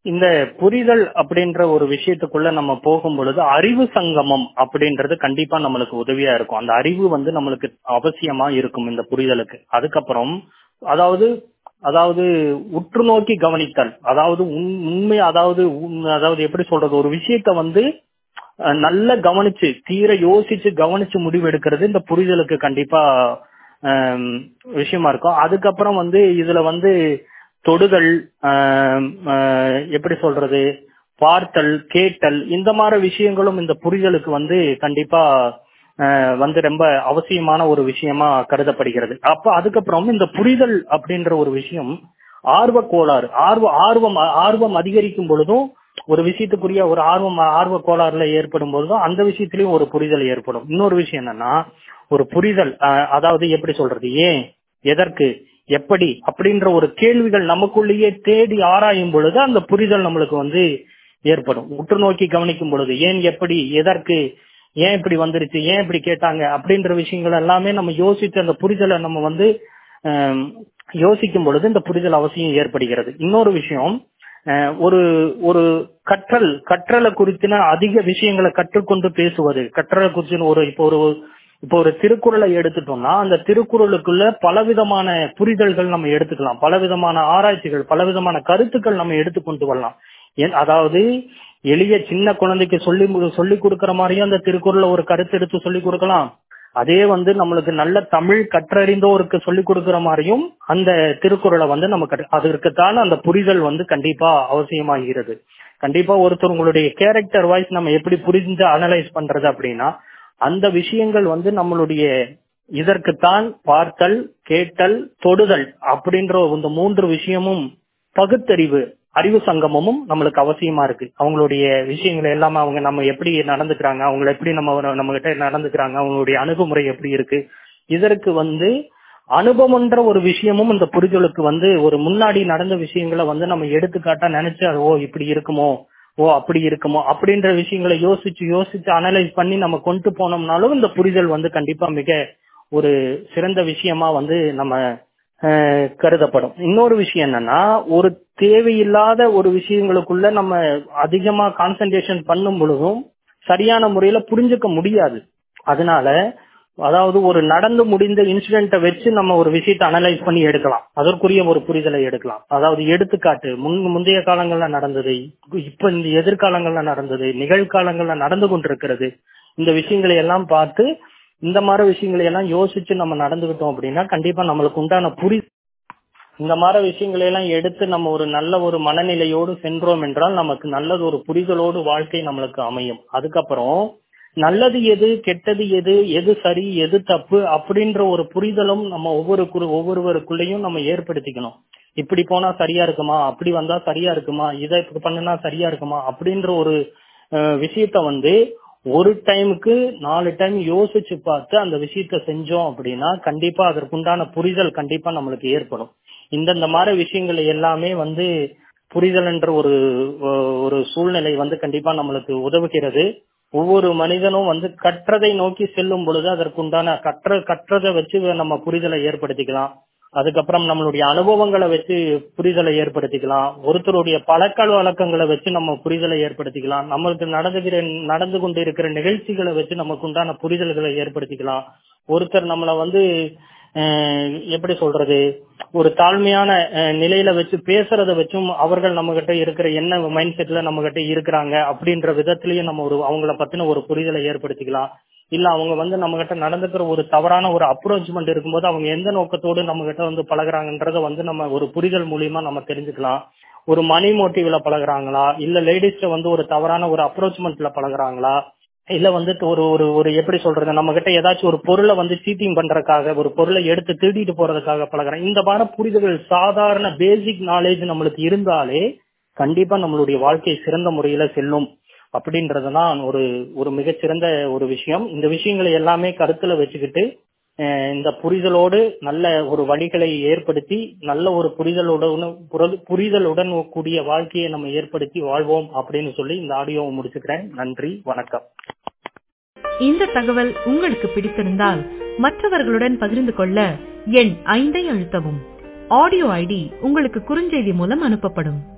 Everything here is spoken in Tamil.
இந்த புரிதல் அப்படின்ற ஒரு விஷயத்துக்குள்ள நம்ம போகும் பொழுது அறிவு சங்கமம் அப்படின்றது கண்டிப்பா நம்மளுக்கு உதவியா இருக்கும் அந்த அறிவு வந்து நம்மளுக்கு அவசியமா இருக்கும் இந்த புரிதலுக்கு அதுக்கப்புறம் அதாவது அதாவது உற்று நோக்கி கவனித்தல் அதாவது உண்- உண்மை அதாவது உண்- அதாவது எப்படி சொல்றது ஒரு விஷயத்த வந்து அஹ், நல்லா கவனிச்சு தீர யோசிச்சு கவனிச்சு முடிவு எடுக்கிறது இந்த புரிதலுக்கு கண்டிப்பா ஆம், விஷயமா இருக்கும் அதுக்கப்புறம் வந்து இதுல வந்து தொடுதல் ஆம், ஆஹ், எப்படி சொல்றது பார்த்தல் கேட்டல் இந்த மாதிரி விஷயங்களும் இந்த புரிதலுக்கு வந்து கண்டிப்பா ஆஹ், வந்து ரொம்ப அவசியமான ஒரு விஷயமா கருதப்படுகிறது அப்ப அதுக்கப்புறம் இந்த புரிதல் அப்படின்ற ஒரு விஷயம் ஆர்வ கோளாறு ஆர்வ ஆர்வம் ஆர்வம் அதிகரிக்கும் பொழுதும் ஒரு விஷயத்துக்குரிய ஒரு ஆர்வம் ஆர்வ கோளாறுல ஏற்படும் பொழுதும் அந்த விஷயத்திலயும் ஒரு புரிதல் ஏற்படும் இன்னொரு விஷயம் என்னன்னா ஒரு புரிதல் ஆஹ், அதாவது எப்படி சொல்றது ஏன் எதற்கு எப்படி அப்படின்ற ஒரு கேள்விகள் நமக்குள்ளேயே தேடி ஆராயும் பொழுது அந்த புரிதல் நம்மளுக்கு வந்து ஏற்படும் உற்று நோக்கி கவனிக்கும் பொழுது ஏன் எப்படி எதற்கு ஏன் இப்படி வந்துருச்சு ஏன் இப்படி கேட்டாங்க அப்படின்ற விஷயங்கள் எல்லாமே நம்ம யோசிச்சு அந்த புரிதலை நம்ம வந்து ஆம், யோசிக்கும் பொழுது இந்த புரிதல் அவசியம் ஏற்படுகிறது இன்னொரு விஷயம் அஹ், ஒரு ஒரு கற்றல் கற்றலை குறித்தின அதிக விஷயங்களை கற்றுக்கொண்டு பேசுவது கற்றலை குறித்து ஒரு இப்போ ஒரு இப்போ ஒரு திருக்குறளை எடுத்துட்டோம்னா அந்த திருக்குறளுக்குள்ள பலவிதமான புரிதல்கள் நம்ம எடுத்துக்கலாம் பலவிதமான ஆராய்ச்சிகள் பலவிதமான கருத்துக்கள் நம்ம எடுத்துக்கொண்டு வரலாம் ஏன் அதாவது எளிய சின்ன குழந்தைக்கு சொல்லி மு- சொல்லி கொடுக்கிற மாதிரியும் அந்த திருக்குறளை ஒரு கருத்து எடுத்து சொல்லி கொடுக்கலாம் அதே வந்து நம்மளுக்கு நல்ல தமிழ் கற்றறிந்தோருக்கு சொல்லி கொடுக்கிற மாதிரியும் அந்த திருக்குறளை வந்து நம்ம கற்று- அதற்குத்தான அந்த புரிதல் வந்து கண்டிப்பா அவசியமாகிறது கண்டிப்பா ஒருத்தர் உங்களுடைய கேரக்டர் வாய்ஸ் நம்ம எப்படி புரிஞ்சு அனலைஸ் பண்றது அப்படின்னா அந்த விஷயங்கள் வந்து நம்மளுடைய இதற்குத்தான் பார்த்தல் கேட்டல் தொடுதல் அப்படின்ற இந்த மூன்று விஷயமும் பகுத்தறிவு அறிவு சங்கமமும் நம்மளுக்கு அவசியமா இருக்கு அவங்களுடைய விஷயங்களை எல்லாமே அவங்க நம்ம எப்படி நடந்துக்கிறாங்க அவங்களை எப்படி நம்ம நம்ம கிட்ட நடந்துக்கிறாங்க அவங்களுடைய அணுகுமுறை எப்படி இருக்கு இதற்கு வந்து அனுபவம்ன்ற ஒரு விஷயமும் இந்த புரிதலுக்கு வந்து ஒரு முன்னாடி நடந்த விஷயங்களை வந்து நம்ம எடுத்துக்காட்டா நினைச்சு அது ஓ இப்படி இருக்குமோ ஓ அப்படி இருக்குமோ அப்படின்ற விஷயங்களை யோசிச்சு யோசிச்சு அனலைஸ் பண்ணி நம்ம கொண்டு போனோம்னாலும் இந்த புரிதல் வந்து கண்டிப்பா மிக ஒரு சிறந்த விஷயமா வந்து நம்ம அஹ், கருதப்படும் இன்னொரு விஷயம் என்னன்னா ஒரு தேவையில்லாத ஒரு விஷயங்களுக்குள்ள நம்ம அதிகமா கான்சென்ட்ரேஷன் பண்ணும் பொழுதும் சரியான முறையில புரிஞ்சுக்க முடியாது அதனால அதாவது ஒரு நடந்து முடிந்த இன்சிடென்ட்டை வச்சு நம்ம ஒரு விஷயத்தை அனலைஸ் பண்ணி எடுக்கலாம் அதற்குரிய ஒரு புரிதலை எடுக்கலாம் அதாவது எடுத்துக்காட்டு முன் முந்தைய காலங்கள்ல நடந்தது இப்ப இந்த எதிர்காலங்கள்ல நடந்தது நிகழ்காலங்கள்ல நடந்து கொண்டிருக்கிறது இந்த விஷயங்களை எல்லாம் பார்த்து இந்த மாதிரி விஷயங்களை எல்லாம் யோசிச்சு நம்ம நடந்துகிட்டோம் அப்படின்னா கண்டிப்பா நம்மளுக்கு உண்டான புரி இந்த மாதிரி விஷயங்களை எல்லாம் எடுத்து நம்ம ஒரு நல்ல ஒரு மனநிலையோடு சென்றோம் என்றால் நமக்கு நல்லது ஒரு புரிதலோடு வாழ்க்கை நம்மளுக்கு அமையும் அதுக்கப்புறம் நல்லது எது கெட்டது எது எது சரி எது தப்பு அப்படின்ற ஒரு புரிதலும் நம்ம ஒவ்வொரு குரு- ஒவ்வொருவருக்குள்ளேயும் நம்ம ஏற்படுத்திக்கணும் இப்படி போனா சரியா இருக்குமா அப்படி வந்தா சரியா இருக்குமா இதை இப்படி பண்ணுனா சரியா இருக்குமா அப்படின்ற ஒரு அஹ், விஷயத்த வந்து ஒரு டைமுக்கு நாலு டைம் யோசிச்சு பார்த்து அந்த விஷயத்த செஞ்சோம் அப்படின்னா கண்டிப்பா அதற்குண்டான புரிதல் கண்டிப்பா நம்மளுக்கு ஏற்படும் இந்தந்த மாதிரி விஷயங்கள் எல்லாமே வந்து புரிதல் என்ற ஒரு ஒரு சூழ்நிலை வந்து கண்டிப்பா நம்மளுக்கு உதவுகிறது ஒவ்வொரு மனிதனும் வந்து கற்றதை நோக்கி செல்லும் பொழுது அதற்குண்டான கற்ற கற்றதை வச்சு நம்ம புரிதலை ஏற்படுத்திக்கலாம் அதுக்கப்புறம் நம்மளுடைய அனுபவங்களை வச்சு புரிதலை ஏற்படுத்திக்கலாம் ஒருத்தருடைய பழக்க வழக்கங்களை வச்சு நம்ம புரிதலை ஏற்படுத்திக்கலாம் நம்மளுக்கு நடந்துகிற நடந்து கொண்டு இருக்கிற நிகழ்ச்சிகளை வச்சு நமக்கு உண்டான புரிதல்களை ஏற்படுத்திக்கலாம் ஒருத்தர் நம்மள வந்து அஹ், எப்படி சொல்றது ஒரு தாழ்மையான அஹ், நிலையில வச்சு பேசுறத வச்சும் அவர்கள் நம்ம கிட்ட இருக்கிற என்ன மைண்ட் செட்ல நம்ம கிட்ட இருக்கிறாங்க அப்படின்ற விதத்திலயும் நம்ம ஒரு அவங்கள பத்தின ஒரு புரிதலை ஏற்படுத்திக்கலாம் இல்ல அவங்க வந்து நம்ம கிட்ட நடந்துக்கிற ஒரு தவறான ஒரு அப்ரோச்மெண்ட் இருக்கும்போது அவங்க எந்த நோக்கத்தோடு நம்ம கிட்ட வந்து பழகுறாங்கன்றத வந்து நம்ம ஒரு புரிதல் மூலியமா நம்ம தெரிஞ்சுக்கலாம் ஒரு மணி மோட்டிவ்ல பழகுறாங்களா இல்ல லேடிஸ்ட வந்து ஒரு தவறான ஒரு அப்ரோச்மெண்ட்ல பழகுறாங்களா இல்ல வந்துட்டு ஒரு ஒரு ஒரு எப்படி சொல்றது நம்ம கிட்ட ஏதாச்சும் ஒரு பொருளை வந்து சீட்டிங் பண்றதுக்காக ஒரு பொருளை எடுத்து திருடிட்டு போறதுக்காக பழகுறாங்க இந்த மாதிரி புரிதல்கள் சாதாரண பேசிக் நாலேஜ் நம்மளுக்கு இருந்தாலே கண்டிப்பா நம்மளுடைய வாழ்க்கை சிறந்த முறையில செல்லும் அப்படின்றதுதான் ஒரு ஒரு மிகச்சிறந்த ஒரு விஷயம் இந்த விஷயங்களை எல்லாமே கருத்துல வச்சுக்கிட்டு அஹ், இந்த புரிதலோடு நல்ல ஒரு வழிகளை ஏற்படுத்தி நல்ல ஒரு புரிதலுடன் புர- புரிதலுடன் கூடிய வாழ்க்கையை நம்ம ஏற்படுத்தி வாழ்வோம் அப்படின்னு சொல்லி இந்த ஆடியோவை முடிச்சுக்கிறேன் நன்றி வணக்கம் இந்த தகவல் உங்களுக்கு பிடித்திருந்தால் மற்றவர்களுடன் பகிர்ந்து கொள்ள எண் ஐந்தை அழுத்தவும் ஆடியோ ஐடி உங்களுக்கு குறுஞ்செய்தி மூலம் அனுப்பப்படும்